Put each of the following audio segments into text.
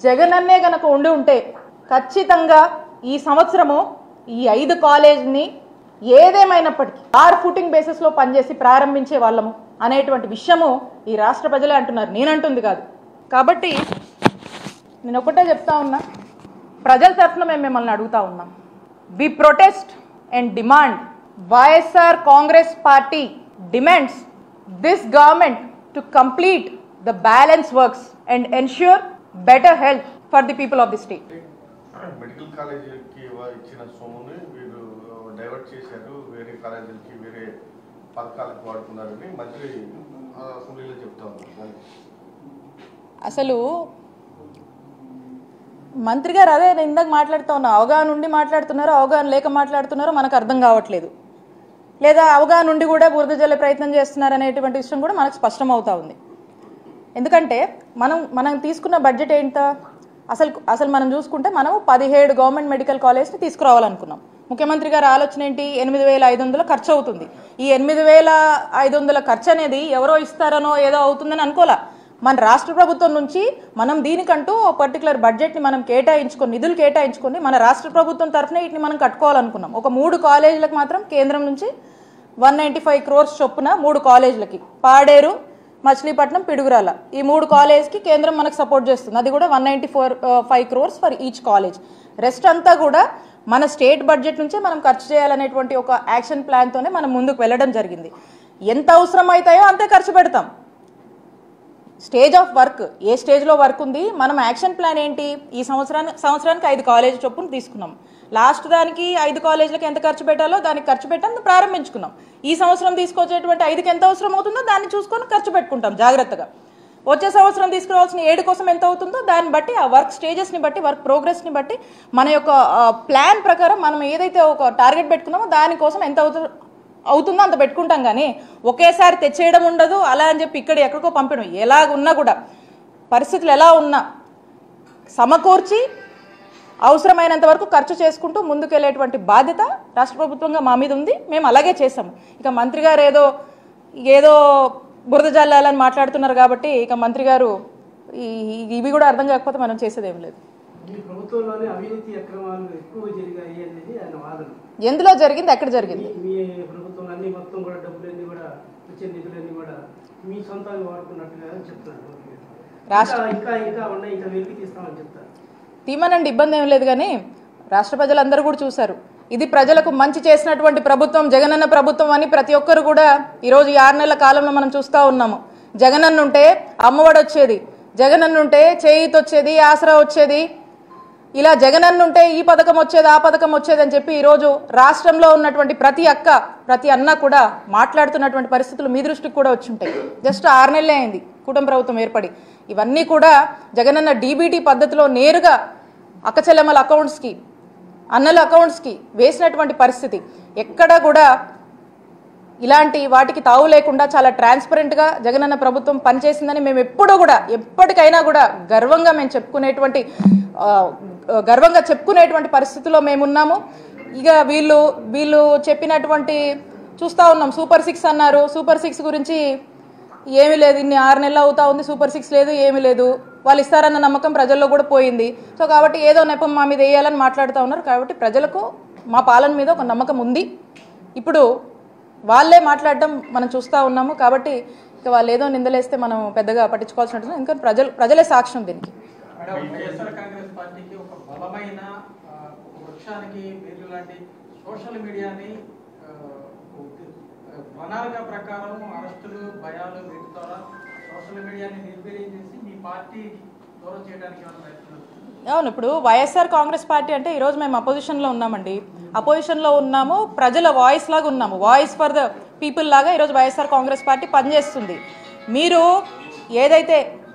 జగనన్నే గనక ఉండి ఉంటే ఖచ్చితంగా ఈ సంవత్సరము ఈ ఐదు కాలేజ్ని ఏదేమైనప్పటికీ ఆర్ ఫుటింగ్ బేసిస్లో పనిచేసి ప్రారంభించే వాళ్ళము అనేటువంటి విషయము ఈ రాష్ట్ర ప్రజలే అంటున్నారు నేనంటుంది కాదు కాబట్టి నేను ఒకటే చెప్తా ఉన్నా ప్రజల తరఫున మేము మిమ్మల్ని అడుగుతా ఉన్నాం we protest and demand YSR Congress Party demands this government to complete the balance works and ensure better health for the people of the state medical కాలేజీకి ఇవ్వ- ఇచ్చిన సొమ్ముని వీళ్ళు డైవర్ట్ చేశారు వేరే కాలేజీలకి వేరే పథకాలకు వాడుకున్నారని మంత్రి ఆ, అసెంబ్లీలో చెప్తా ఉన్నారు దానికి అసలు మంత్రి గారు అదే నేను ఇందాక మాట్లాడుతూ ఉన్నా అవగాహన ఉండి మాట్లాడుతున్నారో అవగాహన లేక మాట్లాడుతున్నారో మనకు అర్థం కావట్లేదు లేదా అవగాహన ఉండి కూడా బురద జల్లే ప్రయత్నం చేస్తున్నారు అనేటువంటి విషయం కూడా మనకు స్పష్టం అవుతా ఉంది ఎందుకంటే మనం మనం తీసుకున్న బడ్జెట్ ఏంట అసలు అసలు మనం చూసుకుంటే మనం పదిహేడు గవర్నమెంట్ మెడికల్ కాలేజ్ని తీసుకురావాలనుకున్నాం ముఖ్యమంత్రి గారి ఆలోచన ఏంటి ఎనిమిది వేల ఐదు వందలు ఖర్చు అవుతుంది ఈ ఎనిమిది వేల ఐదు వందల ఖర్చు అనేది ఎవరో ఇస్తారనో ఏదో అవుతుందని అనుకోలే మన రాష్ట్ర ప్రభుత్వం నుంచి మనం దీనికంటూ పర్టికులర్ బడ్జెట్ని మనం కేటాయించుకొని నిధులు కేటాయించుకొని మన రాష్ట్ర ప్రభుత్వం తరఫున వీటిని మనం కట్టుకోవాలనుకున్నాం ఒక మూడు కాలేజీలకు మాత్రం కేంద్రం నుంచి వన్ నైంటీ ఫైవ్ క్రోర్స్ చొప్పున మూడు కాలేజీలకి పాడేరు మచిలీపట్నం పిడుగురాల ఈ మూడు కాలేజ్కి కేంద్రం మనకు సపోర్ట్ చేస్తుంది అది కూడా one ninety four five crores for each college rest అంతా కూడా మన స్టేట్ బడ్జెట్ నుంచే మనం ఖర్చు చేయాలనేటువంటి ఒక యాక్షన్ ప్లాన్తోనే మనం ముందుకు వెళ్ళడం జరిగింది ఎంత అవసరం అవుతాయో అంతే ఖర్చు పెడతాం స్టేజ్ ఆఫ్ వర్క్ ఏ స్టేజ్లో వర్క్ ఉంది మనం యాక్షన్ ప్లాన్ ఏంటి ఈ సంవత్సరానికి సంవత్సరానికి ఐదు కాలేజ్ చొప్పున తీసుకున్నాం లాస్ట్ దానికి ఐదు కాలేజీలకు ఎంత ఖర్చు పెట్టాలో దానికి ఖర్చు పెట్టని ప్రారంభించుకున్నాం ఈ సంవత్సరం తీసుకొచ్చేటువంటి ఐదుకి ఎంత అవసరం అవుతుందో దాన్ని చూసుకొని ఖర్చు పెట్టుకుంటాం జాగ్రత్తగా వచ్చే సంవత్సరం తీసుకురావాల్సిన ఏడు కోసం ఎంత అవుతుందో దాన్ని బట్టి ఆ వర్క్ స్టేజెస్ని బట్టి వర్క్ ప్రోగ్రెస్ని బట్టి మన యొక్క ప్లాన్ ప్రకారం మనం ఏదైతే ఒక టార్గెట్ పెట్టుకున్నామో దానికోసం ఎంత అవుతుందో అవుతుందో అంత పెట్టుకుంటాం కానీ ఒకేసారి తెచ్చేయడం ఉండదు అలా అని చెప్పి ఇక్కడ ఎక్కడికో పంపడం ఎలాగ ఉన్నా కూడా పరిస్థితులు ఎలా ఉన్నా సమకూర్చి అవసరమైనంత వరకు ఖర్చు చేసుకుంటూ ముందుకెళ్లేటువంటి బాధ్యత రాష్ట్ర ప్రభుత్వంగా మా మీద ఉంది మేము అలాగే చేసాము ఇక మంత్రి గారు ఏదో ఏదో బురద జల్లాలని మాట్లాడుతున్నారు కాబట్టి ఇక మంత్రి గారు ఈ- ఇవి కూడా అర్థం కాకపోతే మనం చేసేది ఏం లేదు ఈ ప్రభుత్వంలోనే అవినీతి అక్రమాలు ఎక్కువ జరిగాయి అనేది ఆయన వాదన ఎందులో జరిగింది ఎక్కడ జరిగింది మీ మీ ప్రభుత్వంలో అన్ని మొత్తం కూడా డబ్బులన్నీ కూడా వచ్చే నిధులన్నీ కూడా మీ సొంతంగా వాడుకున్నట్టుగా చెప్తారు రాష్ట్ర- ఇంకా ఇంకా ఇంకా ఉన్నాయి ఇంకా వెలికి తీస్తామని చెప్తారు తీమనండి ఇబ్బంది ఏం లేదు కానీ రాష్ట్ర ప్రజలందరూ కూడా చూశారు ఇది ప్రజలకు మంచి చేసినటువంటి ప్రభుత్వం జగనన్న ప్రభుత్వం అని ప్రతి ఒక్కరు కూడా ఈరోజు ఈ ఆరు నెలల కాలంలో మనం చూస్తూ ఉన్నాము జగనన్న ఉంటే అమ్మఒడి వచ్చేది జగనన్న ఉంటే చేయిత్ వచ్చేది ఆసరా వచ్చేది ఇలా జగనన్న ఉంటే ఈ పథకం వచ్చేది ఆ పథకం వచ్చేది అని చెప్పి ఈరోజు రాష్ట్రంలో ఉన్నటువంటి ప్రతి అక్క ప్రతి అన్న కూడా మాట్లాడుతున్నటువంటి పరిస్థితులు మీ దృష్టికి కూడా వచ్చి ఉంటాయి జస్ట్ ఆరు నెలలే అయింది కుటుంబ ప్రభుత్వం ఏర్పడి ఇవన్నీ కూడా జగనన్న డీబీటీ పద్ధతిలో నేరుగా అక్క చెల్లెమ్మల అకౌంట్స్కి అన్నల అకౌంట్స్కి వేసినటువంటి పరిస్థితి ఎక్కడ కూడా ఇలాంటి వాటికి తావు లేకుండా చాలా ట్రాన్స్పరెంట్గా జగనన్న ప్రభుత్వం పనిచేసిందని మేము ఎప్పుడూ కూడా ఎప్పటికైనా కూడా గర్వంగా మేము చెప్పుకునేటువంటి ఆ, గర్వంగా చెప్పుకునేటువంటి పరిస్థితిలో మేమున్నాము ఇక వీళ్ళు వీళ్ళు చెప్పినటువంటి చూస్తూ ఉన్నాం సూపర్ సిక్స్ అన్నారు సూపర్ సిక్స్ గురించి ఏమీ లేదు ఇన్ని ఆరు నెలలు అవుతా ఉంది సూపర్ సిక్స్ లేదు ఏమీ లేదు వాళ్ళు ఇస్తారన్న నమ్మకం ప్రజల్లో కూడా పోయింది సో కాబట్టి ఏదో నెపం మా మీద వేయాలని మాట్లాడుతూ ఉన్నారు కాబట్టి ప్రజలకు మా పాలన మీద ఒక నమ్మకం ఉంది ఇప్పుడు వాళ్ళే మాట్లాడడం మనం చూస్తూ ఉన్నాము కాబట్టి ఇక వాళ్ళు ఏదో నిందలేస్తే మనం పెద్దగా పట్టించుకోవాల్సిన ఎందుకంటే ప్రజలు ప్రజలే సాక్ష్యం దీనికి మేడం వైఎస్ఆర్ కాంగ్రెస్ పార్టీకి ఒక బలమైన ఆ, ఒక వృక్షానికి మీరు లాంటి సోషల్ మీడియాని ఆ, ఒక- ఆ, ప్రణాళిక ప్రకారం అరెస్టులు భయాలు వీటి ద్వారా సోషల్ మీడియాని నిర్వీర్యం చేసి మీ పార్టీ దూరం చేయడానికి ఏమైనా ప్రయత్నం చేస్తున్నారా? అవును ఇప్పుడు వైఎస్ఆర్ కాంగ్రెస్ పార్టీ అంటే ఈరోజు మేము అపోజిషన్లో ఉన్నామండి అపోజిషన్లో ఉన్నాము ప్రజల వాయిస్ లాగా ఉన్నాము వాయిస్ ఫర్ ద పీపుల్ లాగా ఈరోజు వైఎస్ఆర్ కాంగ్రెస్ పార్టీ పనిచేస్తుంది మీరు ఏదైతే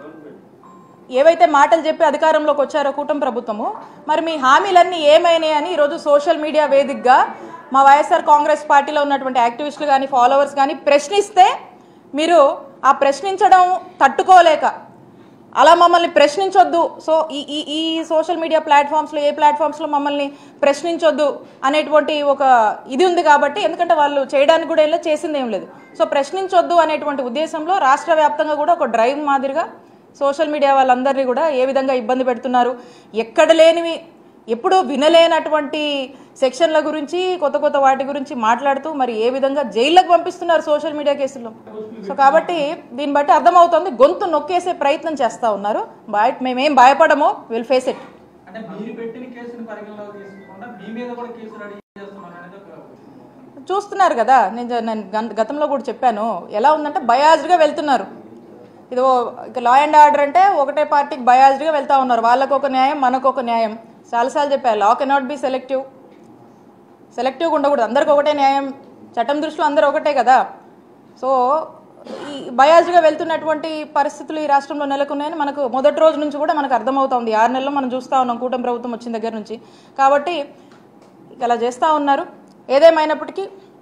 ఏవైతే మాటలు చెప్పి అధికారంలోకి వచ్చారో కూటమి ప్రభుత్వము మరి మీ హామీలన్నీ ఏమైనాయి అని ఈరోజు సోషల్ మీడియా వేదికగా మా వైఎస్ఆర్ కాంగ్రెస్ పార్టీలో ఉన్నటువంటి యాక్టివిస్టులు కానీ ఫాలోవర్స్ కానీ ప్రశ్నిస్తే మీరు ఆ ప్రశ్నించడం తట్టుకోలేక అలా మమ్మల్ని ప్రశ్నించొద్దు సో ఈ ఈ ఈ సోషల్ మీడియా ప్లాట్ఫామ్స్లో ఏ ప్లాట్ఫామ్స్లో మమ్మల్ని ప్రశ్నించొద్దు అనేటువంటి ఒక ఇది ఉంది కాబట్టి ఎందుకంటే వాళ్ళు చేయడానికి కూడా వెళ్ళి చేసింది ఏం లేదు సో ప్రశ్నించొద్దు అనేటువంటి ఉద్దేశంలో రాష్ట్ర వ్యాప్తంగా కూడా ఒక డ్రైవ్ మాదిరిగా సోషల్ మీడియా వాళ్ళందరినీ కూడా ఏ విధంగా ఇబ్బంది పెడుతున్నారు ఎక్కడ లేనివి ఎప్పుడూ వినలేనటువంటి సెక్షన్ల గురించి కొత్త కొత్త వాటి గురించి మాట్లాడుతూ మరి ఏ విధంగా జైళ్ళకు పంపిస్తున్నారు సోషల్ మీడియా కేసుల్లో సో కాబట్టి దీన్ని బట్టి అర్థమవుతుంది గొంతు నొక్కేసే ప్రయత్నం చేస్తూ ఉన్నారు బయ మేమేం భయపడము విల్ ఫేస్ ఇట్ అంటే మీరు పెట్టిన కేసుని పరిగణలోకి తీసుకుంటే మీ మీద కూడా కేసు రెడీ చేస్తున్నారు అనేది ఒక చూస్తున్నారు కదా నేను జ- నేను గం- గతంలో కూడా చెప్పాను ఎలా ఉందంటే బయాజ్డ్గా వెళ్తున్నారు ఇది లా అండ్ ఆర్డర్ అంటే ఒకటే పార్టీకి బయాజ్డ్గా వెళ్తా ఉన్నారు వాళ్ళకు ఒక న్యాయం మనకు ఒక న్యాయం చాలాసార్లు చెప్పారు లా కెనాట్ బి సెలెక్టివ్ సెలెక్టివ్గా ఉండకూడదు అందరికి ఒకటే న్యాయం చట్టం దృష్టిలో అందరూ ఒకటే కదా సో ఈ బయాజ్డ్గా వెళ్తున్నటువంటి పరిస్థితులు ఈ రాష్ట్రంలో నెలకొన్నాయని మనకు మొదటి రోజు నుంచి కూడా మనకు అర్థమవుతోంది ఆరు నెలల్లో మనం చూస్తూ ఉన్నాం కూటమి ప్రభుత్వం వచ్చిన దగ్గర నుంచి కాబట్టి ఇక అలా చేస్తూ ఉన్నారు ఏదేమైనప్పటికీ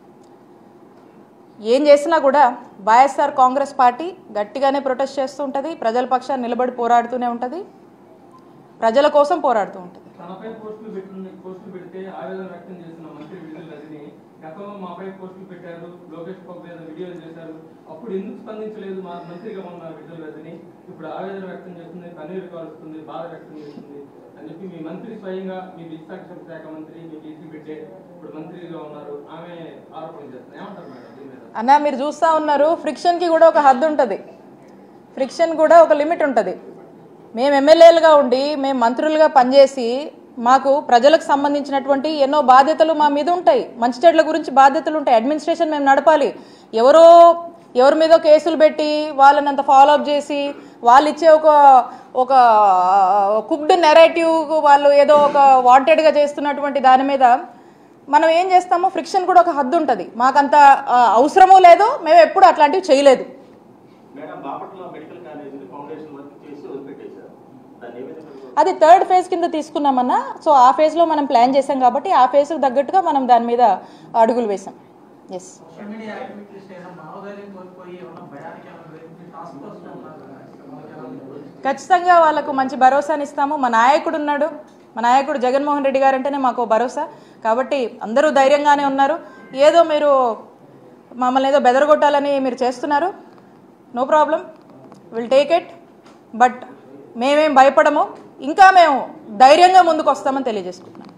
ఏం చేసినా కూడా వైఎస్ఆర్ కాంగ్రెస్ పార్టీ గట్టిగానే ప్రొటెస్ట్ చేస్తూ ఉంటుంది ప్రజల పక్షాన్ని నిలబడి పోరాడుతూనే ఉంటుంది ప్రజల కోసం పోరాడుతూ ఉంటుంది తనపై పోస్టులు పెట్టిన పోస్టులు పెడితే ఆవేదన వ్యక్తం చేసిన మంత్రి విడుదల రజని గతంలో మాపై పోస్టులు పెట్టారు లోకేష్ బాబు మీద వీడియోలు చేశారు అప్పుడు ఎందుకు స్పందించలేదు మా మంత్రిగా ఉన్న విడుదల రజని ఇప్పుడు ఆవేదన వ్యక్తం చేస్తుంది కన్నీరు కాలుస్తుంది బాధ వ్యక్తం చేస్తుంది అని చెప్పి మీ మంత్రి స్వయంగా మీ విశాఖ శాఖ మంత్రి మీ బీసీ బిడ్డే ఇప్పుడు మంత్రిగా ఉన్నారు ఆమె ఆరోపణ చేస్తుంది ఏమంటారు మేడం దీని మీద అన్న మీరు చూస్తూ ఉన్నారు ఫ్రిక్షన్కి కూడా ఒక హద్దు ఉంటుంది ఫ్రిక్షన్ కూడా ఒక లిమిట్ ఉంటుంది మేము ఎమ్మెల్యేలుగా ఉండి మేము మంత్రులుగా పనిచేసి మాకు ప్రజలకు సంబంధించినటువంటి ఎన్నో బాధ్యతలు మా మీద ఉంటాయి మంచి చెడ్ల గురించి బాధ్యతలు ఉంటాయి అడ్మినిస్ట్రేషన్ మేము నడపాలి ఎవరో ఎవరి మీదో కేసులు పెట్టి వాళ్ళని అంత ఫాలో అప్ చేసి వాళ్ళు ఇచ్చే ఒక ఒక కుక్డ్ నెరేటివ్ వాళ్ళు ఏదో ఒక వాంటెడ్గా చేస్తున్నటువంటి దాని మీద మనం ఏం చేస్తామో ఫ్రిక్షన్ కూడా ఒక హద్దు ఉంటుంది మాకంత ఆ, అవసరమూ లేదు మేము ఎప్పుడు అట్లాంటివి చేయలేదు మేడం బాపట్ల మెడికల్ కాలేజీని ఫౌండేషన్ వర్క్ చేసి వదిలిపెట్టేశారు దాన్ని ఏ విధంగా అది థర్డ్ ఫేజ్ కింద తీసుకున్నామన్నా సో ఆ ఫేజ్లో మనం ప్లాన్ చేసాం కాబట్టి ఆ ఫేజ్కి తగ్గట్టుగా మనం దాని మీద అడుగులు వేసాం ఎస్ సోషల్ మీడియా యాక్టివిటీస్ ఏమైనా మనోధైర్యం కోల్పోయి ఏమైనా భయానికి ఏమైనా గురించి టాస్క్ ఫోర్స్ లో ఉన్నారు కదా. వాళ్ళకి ఎలా ఉంది? ఖచ్చితంగా వాళ్ళకు మంచి భరోసాని ఇస్తాము మా నాయకుడు ఉన్నాడు మా నాయకుడు జగన్మోహన్ రెడ్డి గారు అంటేనే మాకు భరోసా కాబట్టి అందరూ ధైర్యంగానే ఉన్నారు ఏదో మీరు మమ్మల్ని ఏదో బెదరగొట్టాలని మీరు చేస్తున్నారు no problem will take it but మేమేం భయపడము ఇంకా మేము ధైర్యంగా ముందుకు వస్తామని తెలియజేసుకుంటున్నాం